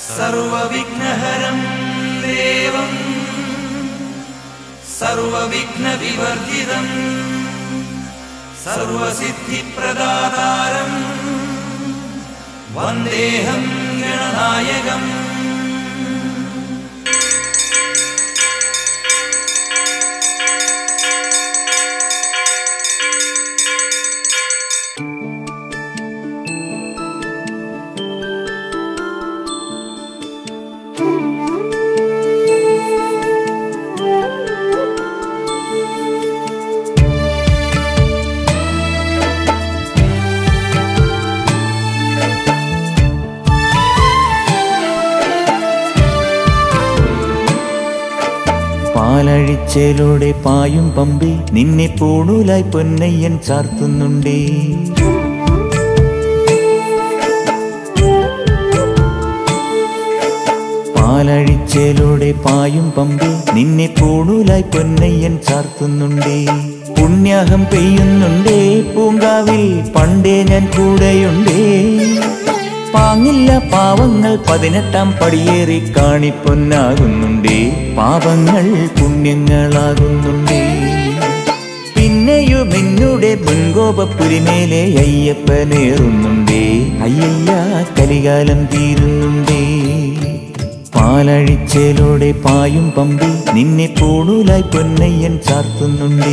സർവവിഘ്നഹരം ദേവം സർവവിഘ്നവിവർജിതം സർവസിദ്ധിപ്രദാതാരം വന്ദേഹം ഗണനായകം പാലഴിച്ചേലൂടെ പായും പമ്പി നിന്നെ പൂണൂലായി പൊന്നയ്യൻ ചാർത്തുന്നുണ്ടേ പാലഴിച്ചേലൂടെ പായും പമ്പി നിന്നെ പൂണൂലായി പൊന്നയ്യൻ ചാർത്തുന്നുണ്ടേ പുണ്യാഹം പെയ്യുന്നുണ്ടേ പൂങ്കാവിൽ പണ്ടേ ഞാൻ കൂടെയുണ്ടേ പാങ്ങില്ല പാവങ്ങൾ പതിനെട്ടാം പടിയേറി കാണിപ്പൊന്നാകുന്നുണ്ടേ പാപങ്ങൾ പുണ്യങ്ങളാകുന്നുണ്ടേ പിന്നെയും എന്നുടെ മുൻകോപപ്പുരിമേലെ അയ്യപ്പനേറുന്നുണ്ടേ അയ്യയ്യ കലികാലം തീരുന്നുണ്ടേ പാലഴിച്ചേലോടെ പായും പമ്പി നിന്നെ പൂണൂലായി പൊന്നയ്യൻ ചാർത്തുന്നുണ്ടേ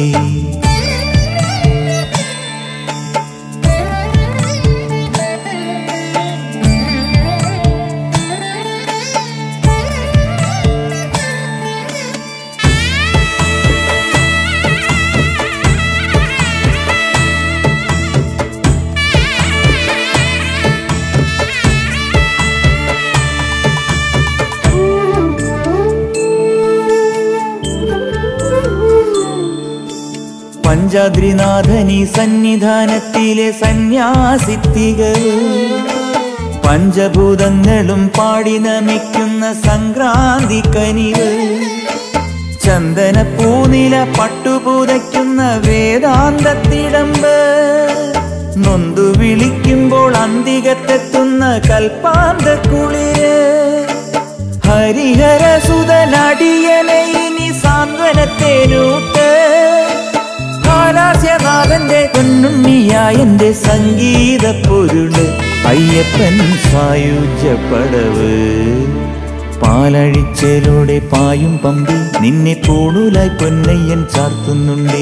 പഞ്ചാദ്രിനാഥനി സന്നിധാനത്തിലെ സന്യാസിത്തികൾ പഞ്ചഭൂതങ്ങളും പാടി നമിക്കുന്ന സംക്രാന്തി കനിവ് ചന്ദന പൂനില പട്ടുപൂതയ്ക്കുന്ന വേദാന്തത്തിടമ്പ് നൊന്തു വിളിക്കുമ്പോൾ അന്തികത്തെത്തുന്ന കൽപ്പാന്ത കുളിര് ഹരിഹര സുതനടിയനെ ഇനി സാന്ത്വനത്തേനൂട്ട് ഹാലാസ്യനാഥന്റെ പൊന്നുണ്ണിയായന്റെ സംഗീത പൊരുള് അയ്യപ്പൻ സായുജ്യപ്പടവ് പാലഴിച്ചേലോടെ പായും പമ്പി നിന്നെ പൂണൂലായി പൊന്നയ്യൻ ചാർത്തുന്നുണ്ടേ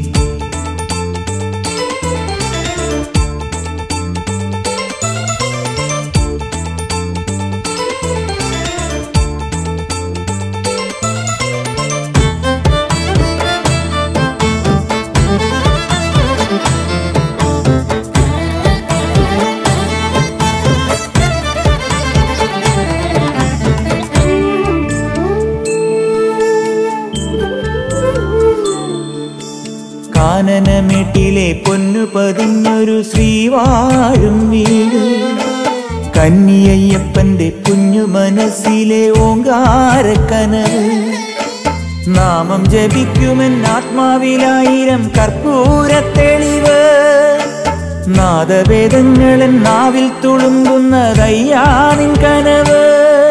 കാനനമേട്ടിലെ പൊന്നു പതിഞ്ഞൊരു ശ്രീവാഴും വീട് കന്നിയയ്യപ്പന്റെ കുഞ്ഞു മനസ്സിലെ ഓങ്കാരക്കനവ് നാമം ജപിക്കുമെൻ ആത്മാവിലായിരം കർപ്പൂര തെളിവ് നാദവേദങ്ങളൻ നാവിൽ തുളുമ്പുന്നതയ്യാനിൻ കനവ്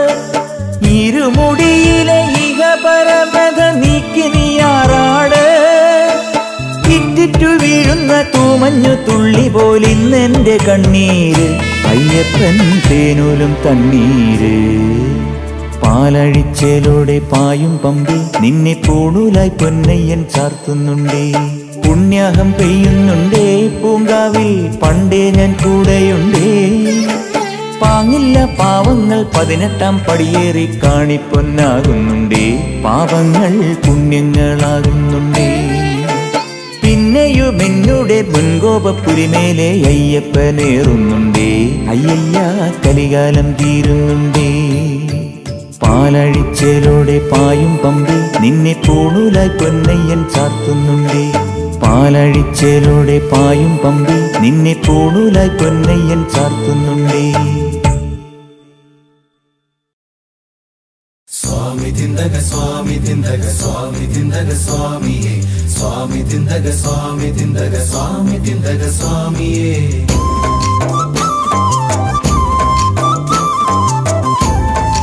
ഇരുമുടിയിലെ ഇഹപരമത നീക്കി നീയാറാട് ഇറ്റിറ്റു വീഴുന്ന തൂമഞ്ഞു തുള്ളി പോലിന്നെന്റെ കണ്ണീര് അയ്യപ്പൻ തേനൂലും തണ്ണീര് പാലഴിച്ചേലോടെ പായും പമ്പി നിന്നെ പൂണൂലായി പൊന്നയ്യൻ ചാർത്തുന്നുണ്ടേ പുണ്യാഹം പെയ്യുന്നുണ്ടേ പൂങ്കാവിൽ പണ്ടേ ഞാൻ കൂടെയുണ്ടേ പാങ്ങില്ല പാവങ്ങൾ പതിനെട്ടാം പടിയേറി കാണിപ്പൊന്നാകുന്നുണ്ടേ പാപങ്ങൾ പുണ്യങ്ങളാകുന്നുണ്ടേ പിന്നെയും എന്നുടെ മുൻകോപപ്പുരിമേലെ അയ്യപ്പനേറുന്നുണ്ടേ അയ്യയ്യ കലികാലം തീരുന്നുണ്ടേ പാലഴിച്ചേലോടെ പായും പമ്പി നിന്നെ പൂണൂലായി പൊന്നയ്യൻ ചാർത്തുന്നുണ്ടേ പാലഴിച്ചേലോടെ പായും പമ്പി നിന്നെ പൂണൂലായി പൊന്നയ്യൻ ചാർത്തുന്നുണ്ടേ സ്വാമി തിന്തക സ്വാമി തിന്തക സ്വാമി തിന്തക സ്വാമിയേ സ്വാമി തിന്തക സ്വാമി തിന്തക സ്വാമി തിന്തക സ്വാമിയേ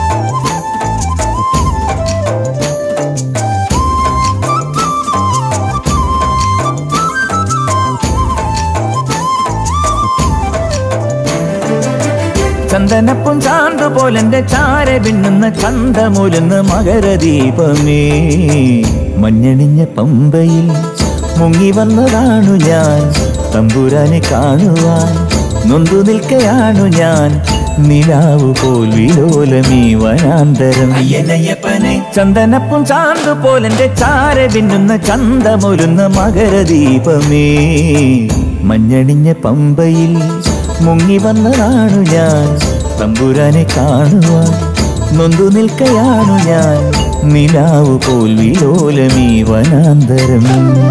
ചന്ദനപ്പും ചാന്ത് പോലെന്റെ ചാര പിന്നുന്ന ചന്തമുരുന്ന് മകരദീപമേ മഞ്ഞണിഞ്ഞ പമ്പയിൽ മുങ്ങി വന്നതാണു ഞാൻ തമ്പുരാനെ കാണുവാൻ നൊന്തു നിൽക്കയാണു ഞാൻ നിലാവു പോൽ വിലോലമീ വനാന്തരം അയ്യനയ്യപ്പനെ ചന്ദനപ്പും ചാന്ത് പോലെന്റെ ചാര പിന്നുന്ന ചന്തമൊരുന്ന മകരദീപമേ മഞ്ഞണിഞ്ഞ പമ്പയിൽ മുങ്ങി വന്നതാണു ഞാൻ തമ്പുരാനെ കാണുവാൻ നൊന്തു നിൽക്കയാണു ഞാൻ നിലാവു പോൽ വിലോലമീ വനാന്തരം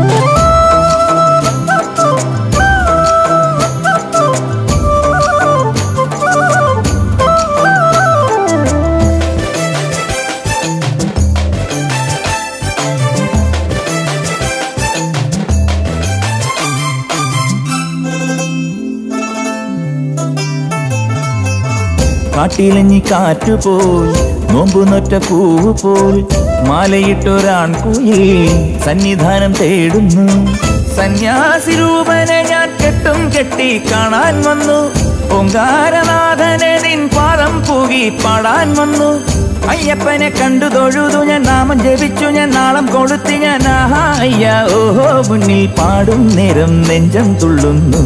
കാട്ടിലഞ്ഞി കാറ്റുപോൽ നോമ്പു നൊറ്റ പൂവ് പോൽ മാലയിട്ടൊരാൺകുയിൽ സന്നിധാനം തേടുന്നു സന്യാസി രൂപനെ ഞാൻ കെട്ടും കെട്ടി കാണാൻ വന്നു ഓങ്കാരനാഥനെ നിൻ പാദം പൂകി പാടാൻ വന്നു അയ്യപ്പനെ കണ്ടു തൊഴുതു ഞാൻ നാമം ജപിച്ചു ഞാൻ നാളം കൊടുത്തി ഞാൻ ആഹാ അയ്യ ഓഹോ മുന്നിൽ പാടും നേരം നെഞ്ചം തുള്ളുന്നു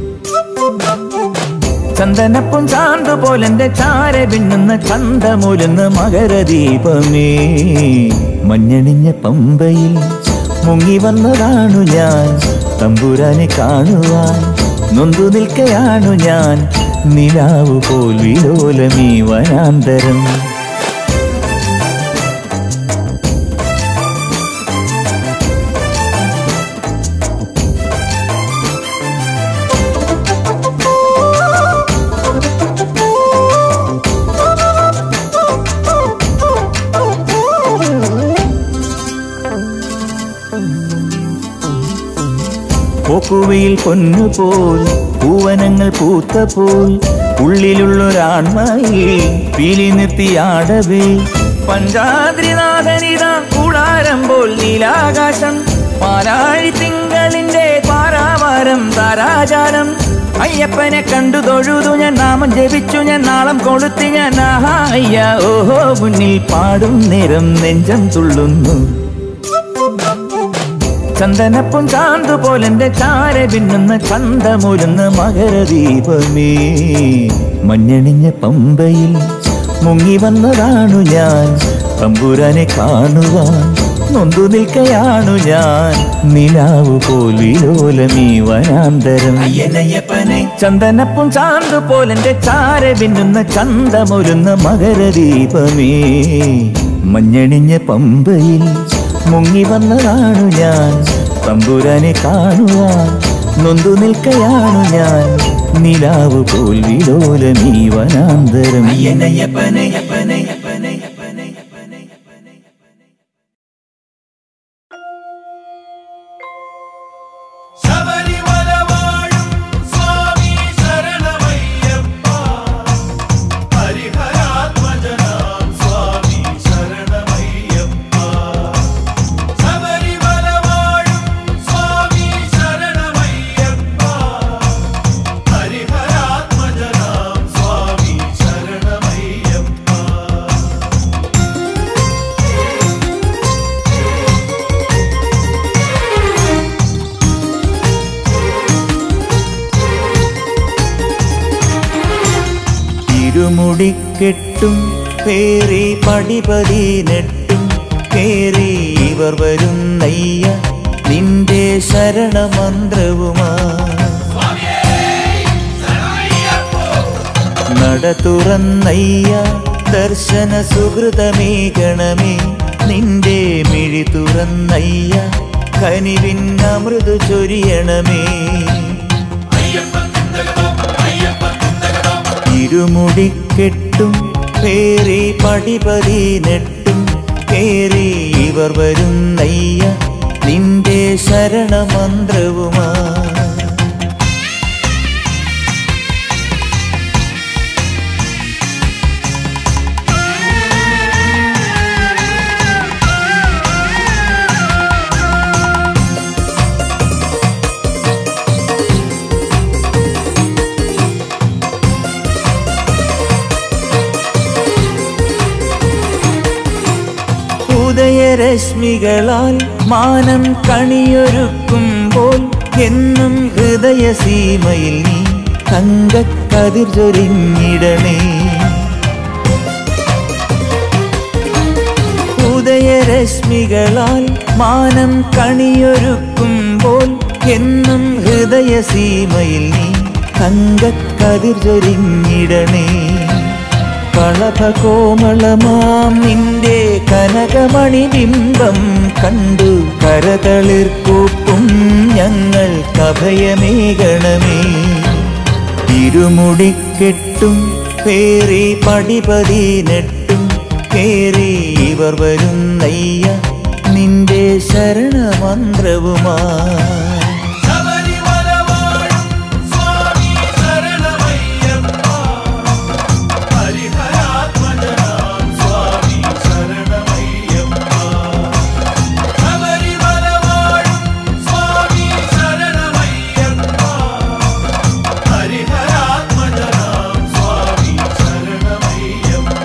ചന്ദനപ്പും ചാന്ത് പോലെന്റെ ചാര പിന്നുന്ന ചന്തമുരുന്ന് മകരദീപമേ മഞ്ഞണിഞ്ഞ പമ്പയിൽ മുങ്ങി വന്നതാണു ഞാൻ തമ്പുരാനെ കാണുവാൻ നൊന്തു നിൽക്കയാണു ഞാൻ നിലാവു പോൽ വിലോലമീ വനാന്തരം പോക്കുവയിൽ പൊന്നുപോൽ പൂവനങ്ങൾ പൂത്ത പോൽ ഉള്ളിലുള്ളൊരാൺമായി പീലി നിർത്തിയാടവേ പഞ്ചാദ്രിനാഥനിതാ കൂടാരം പോൽ നീലാകാശം പാലാഴി തിങ്കളിന്റെ പാരാവാരം താരാചാരം അയ്യപ്പനെ കണ്ടു തൊഴുതു ഞാൻ നാമം ജപിച്ചു ഞാൻ നാളം കൊടുത്തി ഞാൻ ആഹാ അയ്യ ഓഹോ മുന്നിൽ പാടും നേരം നെഞ്ചം തുള്ളുന്നു ചന്ദനപ്പും ചാന്ത് പോലെന്റെ ചാര പിന്നുന്ന ചന്തമുരുന്ന് മകരദീപമേ മഞ്ഞണിഞ്ഞ പമ്പയിൽ മുങ്ങി വന്നതാണു ഞാൻ തമ്പുരാനെ കാണുവാൻ നൊന്തു നിൽക്കയാണു ഞാൻ നിലാവു പോൽ വിലോലമീ വനാന്തരം അയ്യനയ്യപ്പനെ ചന്ദനപ്പും ചാന്ത് പോലെന്റെ ചാര പിന്നുന്ന ചന്തമൊരുന്ന മകരദീപമേ മഞ്ഞണിഞ്ഞ പമ്പയിൽ മുങ്ങി വന്നതാണു ഞാൻ തമ്പുരാനെ കാണുവാൻ നൊന്തു നിൽക്കയാണു ഞാൻ നിലാവ് പോൽ വിലോലമീ വനാന്തരം അയ്യനയ്യപ്പനെ അപ്പനെ അപ്പനെ അപ്പനെ അപ്പനെ അപ്പനെ ശബരിമല വാഴും സ്വാമി ശരണമയ്യപ്പ ഹരിഹരാത്മജനാം സ്വാമി ശരണമയ്യപ്പ ശബരിമല വാഴും സ്വാമി ശരണമയ്യപ്പ ഹരിഹരാത്മജനാം സ്വാമി ശരണമയ്യപ്പ ഇരുമുടിക്കെട്ടും പേറി പടിപതിനെട്ടും കേറി ഇവർ വരുന്നയ്യ നിന്റെ ശരണമന്ത്രവുമാ നട തുറന്നയ്യ ദർശന സുഹൃതമേകണമേ നിന്റെ മിഴി തുറന്നയ്യ കനിവിൻ അമൃത് ചൊരിയണമേ ഇരുമുടിക്കെട്ടും പേറി പടിപതിനെട്ടും കേറി ഇവർ വരുന്നയ്യ നിന്റെ ശരണമന്ത്രവുമാ ഉദയരശ്മികളാൽ മാനം കണിയൊരുക്കുമ്പോൾ എന്നും ഹൃദയസീമയിൽ നീ തങ്കക്കതിർ ചൊരിഞ്ഞിടണേ ഉദയരശ്മികളാൽ മാനം കണിയൊരുക്കുമ്പോൾ എന്നും ഹൃദയസീമയിൽ നീ തങ്കക്കതിർ ചൊരിഞ്ഞിടണേ കളഭകോമളമാം നിന്റെ കനകമണി ബിംബം കണ്ടു കരതളിർക്കൂപ്പും ഞങ്ങൾ കഭയമേകണമേ ഇരുമുടിക്കെട്ടും പേറി പടിപതിനെട്ടും കേറി ഇവർ വരുന്നയ്യ നിന്റെ ശരണമന്ത്രവുമാ ശബരിമല വാഴും സ്വാമി ശരണമയ്യപ്പ ഹരിഹരാത്മജനാം സ്വാമി ശരണമയ്യപ്പ ശബരിമല വാഴും സ്വാമി ശരണമയ്യപ്പ ഹരിഹരാത്മജനാം സ്വാമി ശരണമയ്യപ്പ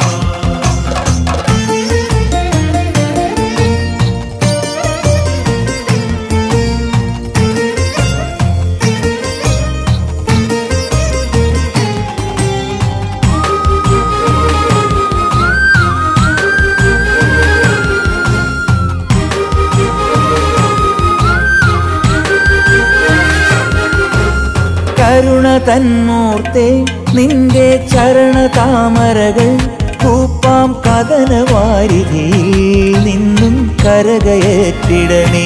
കരുണ തന്മൂർത്തെ നിന്റെ ചരണ താമരകൾ കൂപ്പാം കഥനവാരിധിയിൽ നിന്നും കരകയറ്റിടണേ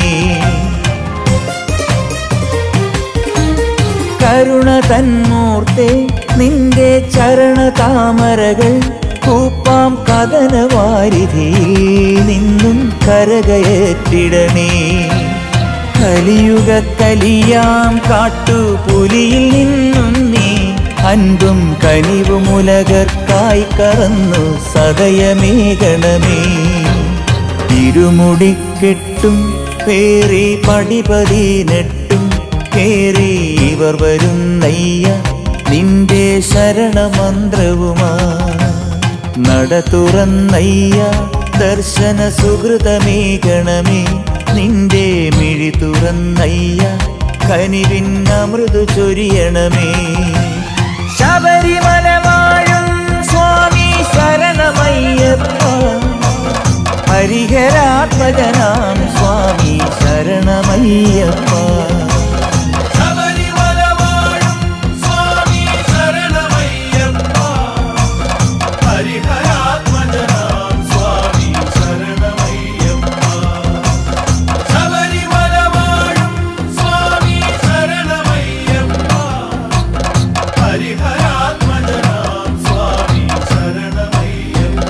കരുണ തന്മൂർത്തെ നിന്റെ ചരണ താമരകൾ കൂപ്പാം കഥനവാരിധിയിൽ നിന്നും കരകയറ്റിടണേ കലിയുഗ കലിയാം കാട്ടുപുലിയിൽ നിന്നും നീ അൻപും കനിവുമുലകർക്കായി കറന്നു സദയമേകണമേ ഇരുമുടിക്കെട്ടും പേറി പടിപതിനെട്ടും കേറി ഇവർ വരുന്നയ്യ നിന്റെ ശരണമന്ത്രവുമാ നട തുറന്നയ്യ ദർശന സുഹൃതമേകണമേ നിന്റെ മിഴി തുറന്നയ്യ കനിവിൻ അമൃതു ചൊരിയണമേ ശബരിമല വാഴും സ്വാമി ശരണമയ്യപ്പ ഹരിഹരാത്മജനാം സ്വാമി ശരണമയ്യപ്പ ശബരിമല വാഴും സ്വാമി ശരണമയ്യപ്പ ഹരിഹരാത്മജനാം സ്വാമി ശരണമയ്യപ്പ ശബരിമല വാഴും സ്വാമി ശരണമയ്യപ്പ ഹരിഹരാത്മജനാം സ്വാമി ശരണമയ്യപ്പ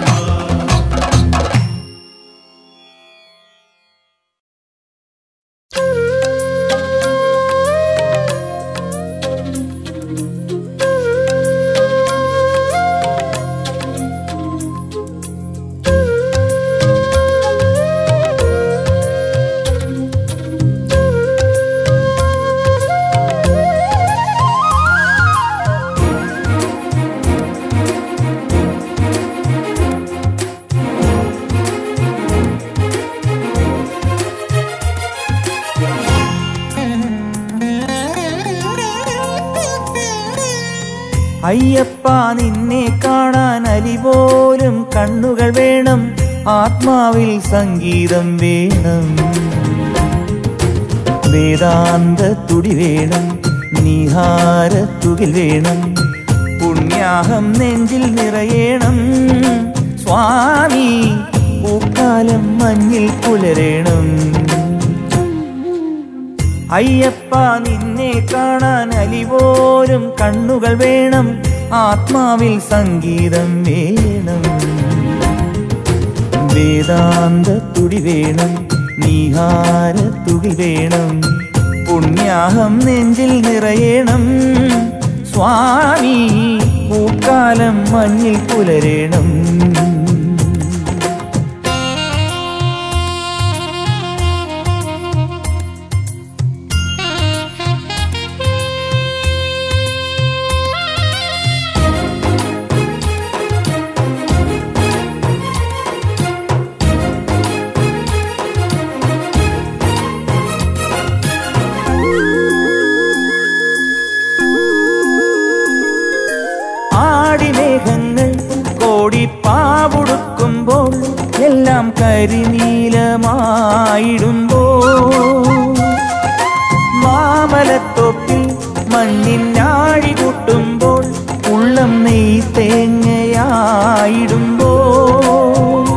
അയ്യപ്പ നിന്നെ കാണാൻ അലിപോലും കണ്ണുകൾ വേണം ആത്മാവിൽ സംഗീതം വേണം വേദാന്ത തുടി വേണം നിഹാരത്തുകിൽ വേണം പുണ്യാഹം നെഞ്ചിൽ നിറയണം സ്വാമി പൂക്കാലം മഞ്ഞിൽ പുലരേണം അയ്യപ്പ നിന്നെ കാണാൻ അലിപോലും കണ്ണുകൾ വേണം ആത്മാവിൽ സംഗീതം വേണം വേദാന്ത തുടി വേണം നീഹാരത്തുകിൽ വേണം പുണ്യാഹം നെഞ്ചിൽ നിറയണം സ്വാമി പൂക്കാലം മഞ്ഞിൽ പുലരേണം മേഘങ്ങൾ കോടിപ്പാവുടുക്കുമ്പോൾ എല്ലാം കരിനീലമായിടുമ്പോൾ മാമലത്തൊപ്പിൽ മഞ്ഞിനാഴി കൂട്ടുമ്പോൾ ഉള്ളം നെയ് തേങ്ങയായിടുമ്പോൾ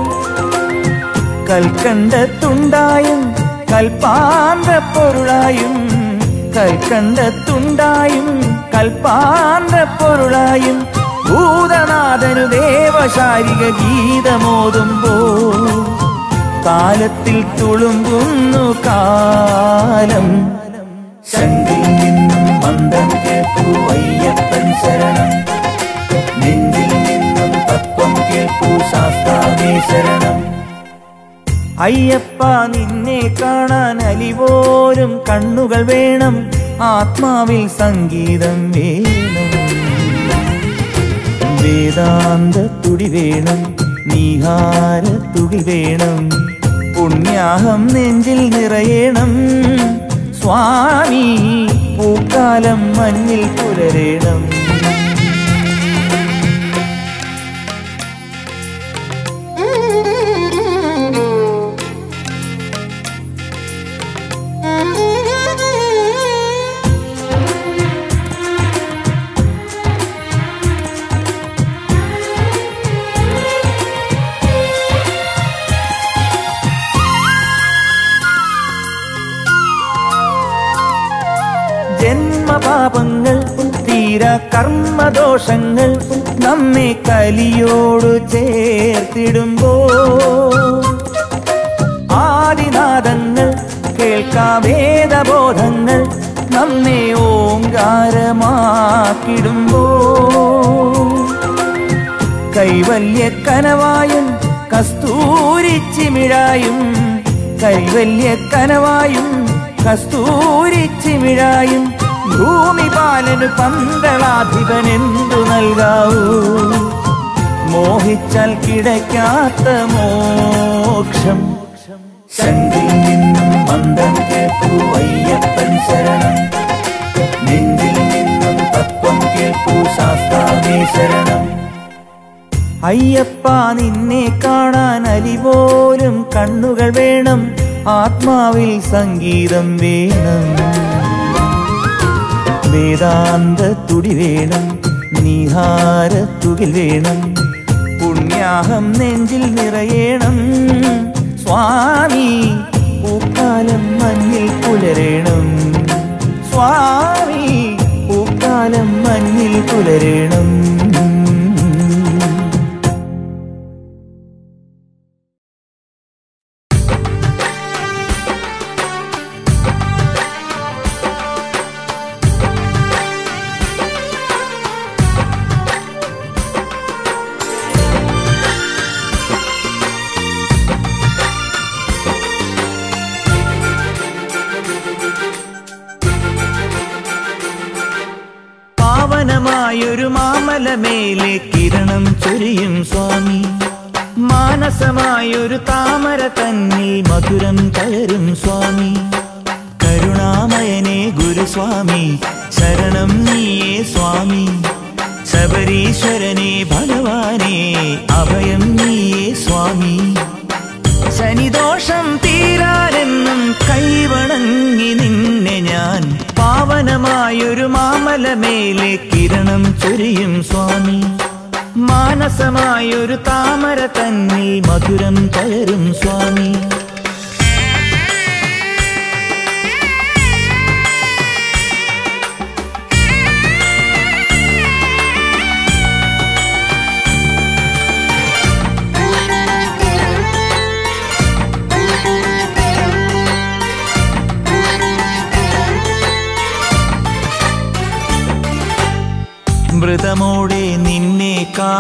കൽക്കണ്ടത്തുണ്ടായും കൽപ്പാന്ത പൊരുളായും കൽക്കണ്ടത്തുണ്ടായും കൽപ്പാന്ത പൊരുളായും ഭൂതനാഥനു ദേവശാരിക ഗീതമോതുമ്പോ കാലത്തിൽ തുളുമ്പുന്നു കാലം ശങ്കിൽ നിന്നും മന്ദം കേൾക്കൂ അയ്യപ്പൻ ശരണം നെഞ്ചിൽ നിന്നും തത്വം കേൾക്കൂ ശാസ്താവേ ശരണം അയ്യപ്പ നിന്നെ കാണാൻ അലിപോലും കണ്ണുകൾ വേണം ആത്മാവിൽ സംഗീതം വേണം വേദാന്ത തുടി വേണം നീഹാര തുകി വേണം പുണ്യാഹം നെഞ്ചിൽ നിറയണം സ്വാമി പൂക്കാലം മഞ്ഞിൽ പുലരേണം ജന്മപാപങ്ങൾ തീര കർമ്മദോഷങ്ങൾ നമ്മെ കലിയോട് ചേർത്തിടുമ്പോ ആദിനാദങ്ങൾ കേൾക്കാം വേദബോധങ്ങൾ നമ്മെ ഓങ്കാരമാക്കിടുമ്പോ കൈവല്യ കനവായും കസ്തൂരിച്ചിമിഴായും കൈവല്യ കനവായും കസ്തൂരിച്ചിമിഴായും ഭൂമിപാലന് പന്തളാധിപനെന്തു നൽകാവൂ മോഹിച്ചാൽ കിടക്കാത്ത മോക്ഷം ശങ്കിൽ നിന്നും മന്ദം കേൾക്കൂ അയ്യപ്പൻ ശരണം നെഞ്ചിൽ നിന്നും തത്വം കേൾക്കൂ ശാസ്താവേ ശരണം അയ്യപ്പ നിന്നെ കാണാൻ അലിപോലും കണ്ണുകൾ വേണം ആത്മാവിൽ സംഗീതം വേണം വേദാന്ത തുടി വേണം നിഹാര തുകിൽ വേണം പുണ്യാഹം നെഞ്ചിൽ നിറയണം സ്വാമി പൂക്കാലം മഞ്ഞിൽ പുലരേണം സ്വാമി പൂക്കാലം മഞ്ഞിൽ പുലരേണം പാവനമായൊരു മാമലമേലെ കിരണം ചൊരിയും സ്വാമി മാനസമായൊരു താമര തന്നിൽ മധുരം കയറും സ്വാമി കരുണാമയനെ ഗുരുസ്വാമി ശരണം നീയേ സ്വാമി ശബരീശ്വരനെ ഭഗവാനെ അഭയം നീയേ സ്വാമി ശനിദോഷം തീരാനെന്നും കൈവണങ്ങി നിന്നെ ഞാൻ പാവനമായൊരു മാമലമേലെ കിരണം ചൊരിയും സ്വാമി മാനസമായൊരു താമര തന്നിൽ മധുരം കയറും സ്വാമി മൃതമോടെ നിന്നെ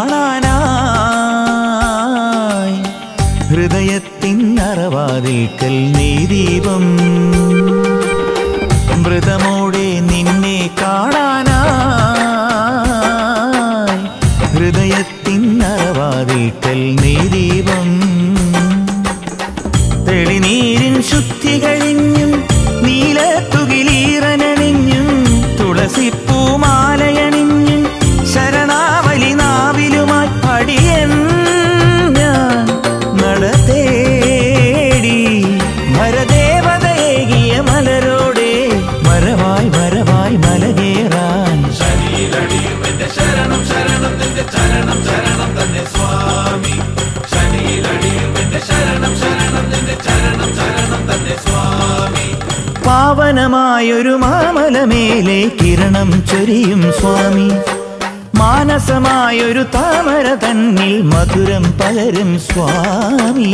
കാണാനായി ഹൃദയത്തിൻ അറവാതിൽക്കൽ നീ ദീപം മൃതമോടെ നിന്നെ കാണാനായി ഹൃദയത്തിൻ അറവാതിൽക്കൽ നീ ദീപം തെളിനീരിൻ ശുദ്ധി കഴിഞ്ഞും നീലത്തുകിലീറനണിഞ്ഞും തുളസിപ്പൂമാലയണിഞ്ഞും ശരണാവലി നാവിൽ പാവനമായൊരു മാമലമേലെ കിരണം ചൊരിയും സ്വാമി മാനസമായൊരു താമര തന്നിൽ മധുരം പകരും സ്വാമി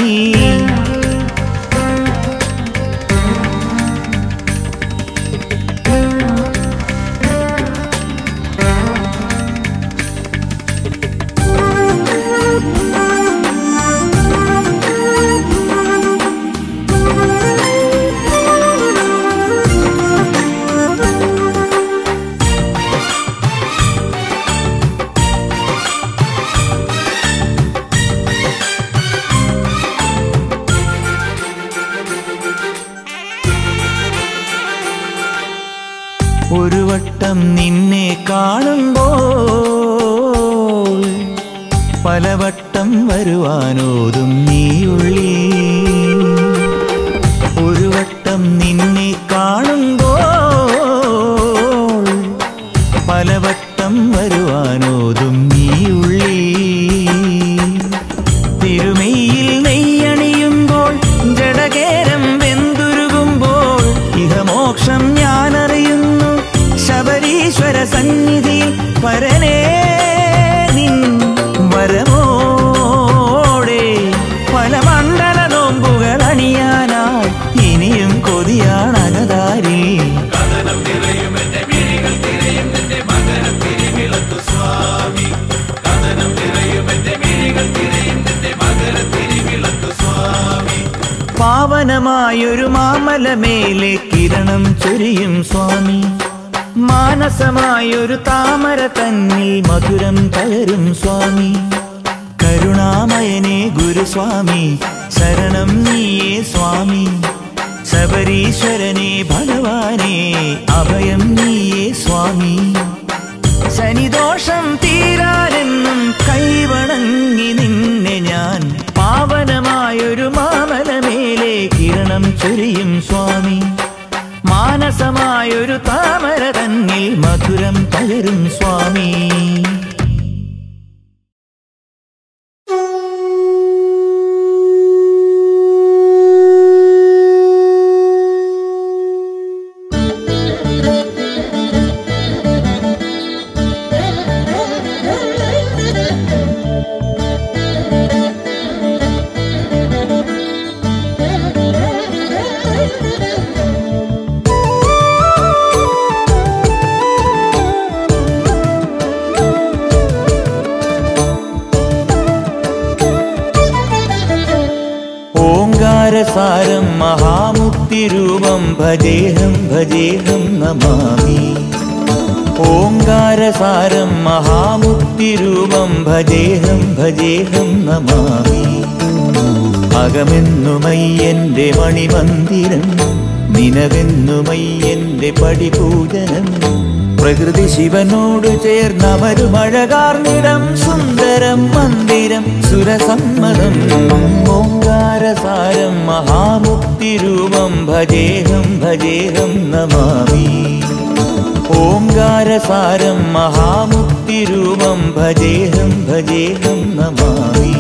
ഒരു വട്ടം നിന്നെ കാണുമ്പോൾ പലവട്ടം വരുവാനോതും നീയുള്ളി ഒരു വട്ടം നിന്നെ കാണുമ്പോൾ പലവട്ടം വരുവാനോതും നീയുള്ളി തിരുമയിൽ നെയ്യണിയുമ്പോൾ ജഡകേരം വെന്തുരുകുമ്പോൾ ഇഹമോക്ഷം ഞാനറിയുന്നു ശബരീശ്വര സന്നിധി പരനേ നിൻ വരമോടെ പല മണ്ഡല നോമ്പുകൾ അണിയാനായി ഇനിയും കൊതിയാണകതാരി പാവനമായൊരു മാമലമേലെ കിരണം ചൊരിയും സ്വാമി മാനസമായൊരു താമര തന്നിൽ മധുരം പകരും സ്വാമി കരുണാമയനെ ഗുരുസ്വാമി ശരണം നീയേ സ്വാമി ശബരീശ്വരനെ ഭഗവാനെ അഭയം നീയേ സ്വാമി ശനിദോഷം തീരാനെന്നും കൈവണങ്ങി നിന്നെ ഞാൻ പാവനമായൊരു മാമലമേലെ കിരണം ചൊരിയും സ്വാമി മാനസമായൊരു താമര തന്നിൽ മധുരം പകരും സ്വാമി ഓങ്കാരസാരം മഹാമുക്തിരൂപം ഭജേഹം ഭജേഹം നമാമി ഓങ്കാരസാരം മഹാമുക്തിരൂപം ഭജേഹം ഭജേഹം നമാമി അകമെന്നുമയ്യന്റെ മണിമന്ദിരം നിനവെന്നുമയ്യന്റെ പടിപൂജനം പ്രകൃതി ശിവനോട് ചേർന്നമരുമഴകാർന്നിടം സുന്ദരം മന്ദിരം സുരസമ്മതം ഓങ്കാരസാരം മഹാമുക്തിരൂപം ഭജേഹം ഭജേഹം നമാമി ഓങ്കാരസാരം മഹാമുക്തിരൂപം ഭജേഹം ഭജേഹം നമാമി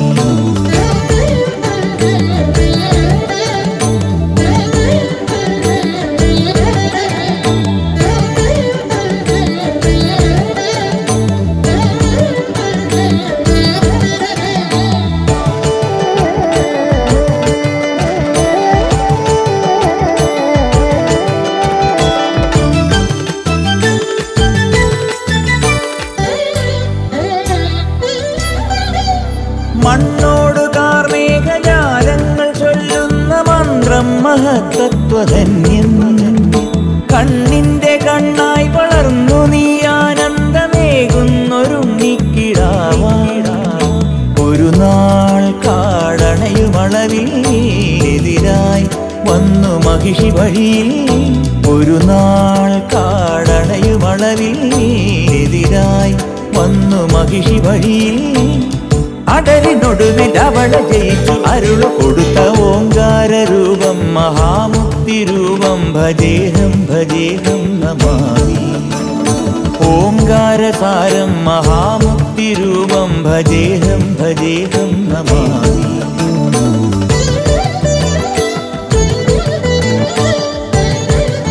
മണ്ണോട് കാർമേഘജാലങ്ങൾ ചൊല്ലുന്ന മന്ത്രം മഹത്തത്വധന്യം കണ്ണിന്റെ കണ്ണായി വളർന്നു നീ ആനന്ദമേകുന്നൊരുണ്ണിക്കിടാവാട ഒരു നാൾ കാടണയുമളവിൽ എതിരായി വന്നു മഹിഷി വഴിയിൽ ഒരു നാൾ കാടണയുമളവിൽ എതിരായി വന്നു മഹിഷി വഴിയിൽ അടലിനൊടുവിൽ അവളെ ജയിച്ചു അരുളു കൊടുത്ത ഓങ്കാര രൂപം മഹാമുക്തി രൂപം ഭജേഹം ഭജേഹം നമാമി ഓങ്കാരസാരം മഹാമുക്തി രൂപം ഭജേഹം ഭജേഹം നമാമി Thank you.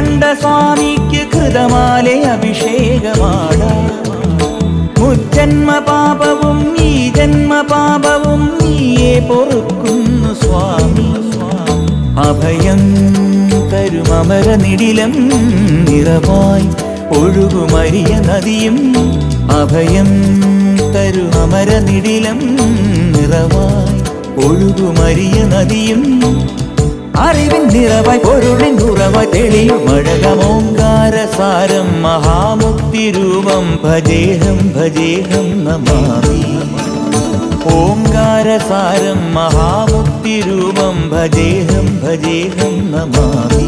കണ്ട സ്വാമിക്ക് കൃതമാലെ അഭിഷേകമാട മുജ്ജന്മ പാപവും ഈ ജന്മ പാപവും നീയെ പൊറുക്കുന്നു സ്വാമി അഭയം തരുമമര നിടിലം നിറവായി ഒഴുകുമരിയ നദിയും അഭയം തരുമമര നിടിലം നിറവായി ഒഴുകുമരിയ നദിയും അറിവിൻ നിറവായി പൊരുളിൻ ഉറവായി തെളിയും മഴകമോങ്കാര സാരം മഹാമുക്തി രൂപം ഭജേഹം ഭജേഹം നമാമി ഓങ്കാരസാരം മഹാമുക്തി രൂപം ഭജേഹം ഭജേഹം നമാമി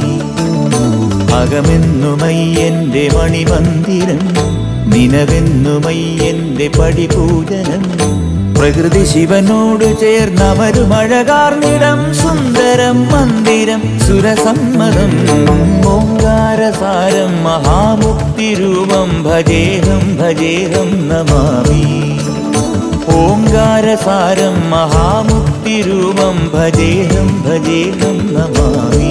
അകമെന്നുമയ്യന്റെ മണിമന്ദിരം നിനവെന്നുമയ്യന്റെ പടിപൂജനം പ്രകൃതി ശിവനോട് ചേർന്നവരുമഴകാർന്നിടം സുന്ദരം മന്ദിരം സുരസമ്മതം ഓങ്കാരസാരം മഹാമുക്തി രൂപം ഭജേഹം ഭജേഹം നമാമി ഓങ്കാരസാരം മഹാമുക്തി രൂപം ഭജേഹം ഭജേഹം നമാമി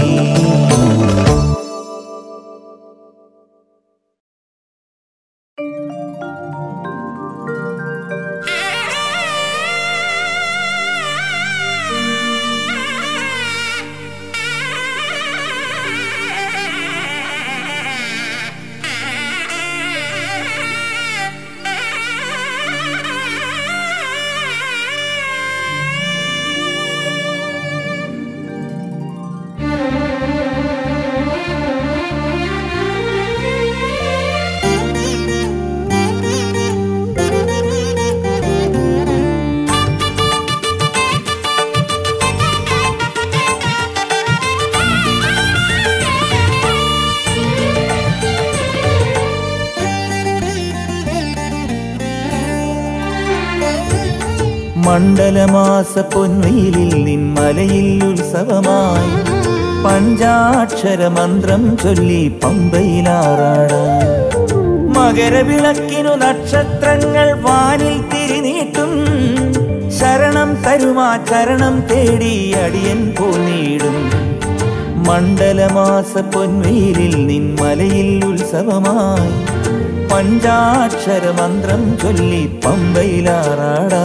മണ്ഡലമാസ പൊൻവെയിലിൽ നിൻ മലയിൽ ഉത്സവമായി പഞ്ചാക്ഷര മന്ത്രം ചൊല്ലി പമ്പയിലാറാടാൻ മകരവിളക്കിനു നക്ഷത്രങ്ങൾ വാനിൽ തിരിനീട്ടും ശരണം തരുമാ ചരണം തേടി അടിയൻ പോന്നീടും മണ്ഡലമാസ പൊൻവെയിലിൽ നിൻ മലയിൽ ഉത്സവമായി പഞ്ചാക്ഷര മന്ത്രം ചൊല്ലി പമ്പയിലാറാടാ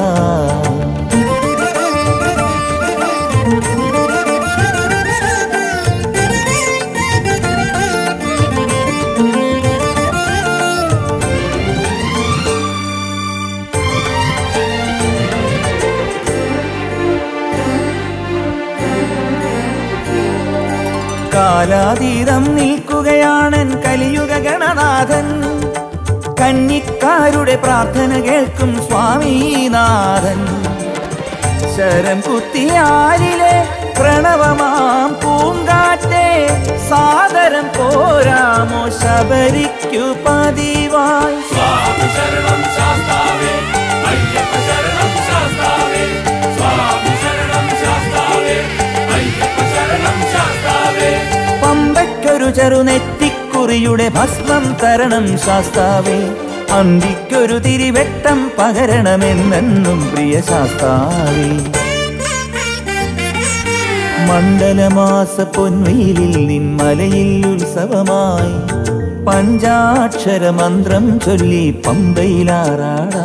കാലാതീതം നിൽക്കുകയാണൻ കലിയുഗ ഗണനാഥൻ കന്നിക്കാരുടെ പ്രാർത്ഥന കേൾക്കും സ്വാമീനാഥൻ ശരം കുത്തിയാലിലെ പ്രണവമാം പൂങ്കാറ്റെ സാദരം പോരാമോ ശബരിക്കു പതിവായി സ്വാമി ശരണം ശാസ്താവേ അയ്യപ്പ ശരണം ശാസ്താവേ സ്വാമി ശരണം ശാസ്താവേ അയ്യപ്പ ശരണം ശാസ്താവേ പമ്പയ്ക്കൊരു ചെറുനെറ്റിക്കുറിയുടെ ഭസ്മം തരണം ശാസ്താവേ അന്തിക്കൊരു തിരിവെട്ടം പകരണമെന്നെന്നും പ്രിയ ശാസ്താവേ മണ്ഡലമാസ പൊൻവെയിലിൽ നിൻ മലയിൽ ഉത്സവമായി പഞ്ചാക്ഷര മന്ത്രം ചൊല്ലി പമ്പയിലാറാടാ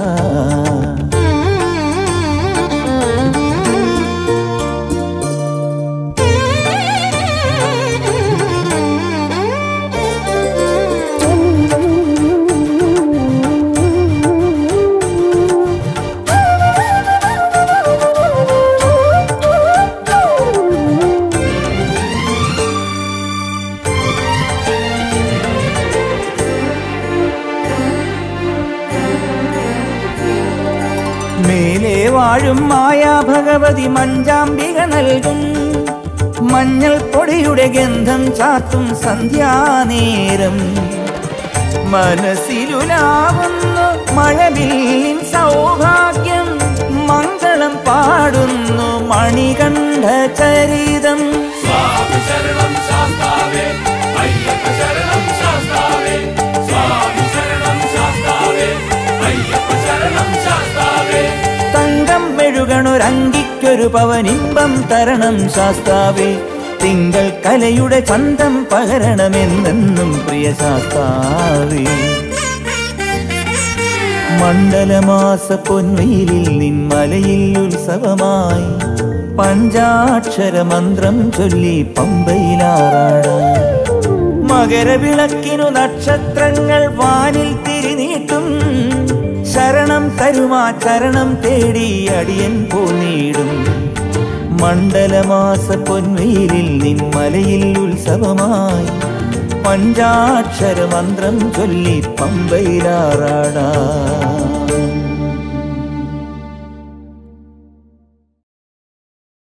മേലെ വാഴും മായാ ഭഗവതി മഞ്ചാംബിക നൽകും മഞ്ഞൾ പൊടിയുടെ ഗന്ധം ചാത്തും സന്ധ്യാനേരം മനസ്സിലുലാവുന്നു മഴവില്ലിൻ സൗഭാഗ്യം മംഗളം പാടുന്നു മണികണ്ഠ ചരിതം സ്വാമി ശരണം ശാസ്താവേ അയ്യപ്പ ശരണം ശാസ്താവേ സ്വാമി ശരണം ശാസ്താവേ അയ്യപ്പ ശരണം ശാസ്താവേ തങ്കം മെഴുകണൊരങ്കിക്കൊരു പവനിമ്പം തരണം ശാസ്താവേ തിങ്കൾ കലയുടെ ചന്തം പകരണമെന്നെന്നും പ്രിയ ശാസ്താവേ മണ്ഡലമാസ പൊൻവെയിലിൽ നിൻമലയിൽ ഉത്സവമായി പഞ്ചാക്ഷര മന്ത്രം ചൊല്ലി പമ്പയിലാറാടാൻ മകരവിളക്കിനു നക്ഷത്രങ്ങൾ വാനിൽ തിരിനീട്ടും ശരണം തരുമാ ചരണം തേടി അടിയൻ പോന്നീടും മണ്ഡലമാസ പൊൻവെയിലിൽ നിൻമലയിൽ ഉത്സവമായി പഞ്ചാക്ഷര മന്ത്രം ചൊല്ലി പമ്പയിലാറാടാ